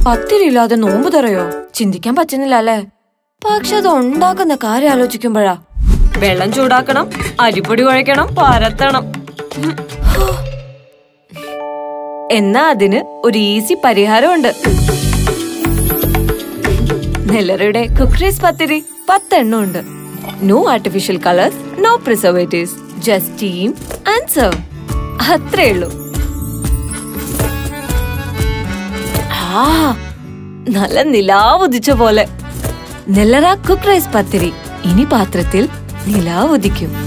പത്തിരി ഇല്ലാതെ നോമ്പ് തുറയോ ചിന്തിക്കാൻ പറ്റുന്നില്ല അല്ലേ പക്ഷെ അത് ഉണ്ടാക്കുന്ന കാര്യം ആലോചിക്കുമ്പോഴാ വെള്ളം ചൂടാക്കണം അരിപ്പൊടി കുഴയ്ക്കണം പരത്തണം ഉം. ഹോ. എന്നാ അതിന് ഒരു ഈസി പരിഹാരമുണ്ട് നെല്ലറയുടെ കുക്കറീസ് പത്തിരി പത്തെണ്ണം ഉണ്ട് no artificial colours no preservatives just steam and serve അത്രേ ഉള്ളൂ ആ നല്ല നിലാവുദിച്ച പോലെ നെല്ലറ കുക്ക് റൈസ് പത്തിരി ഇനി പാത്രത്തിൽ നിലാവുദിക്കും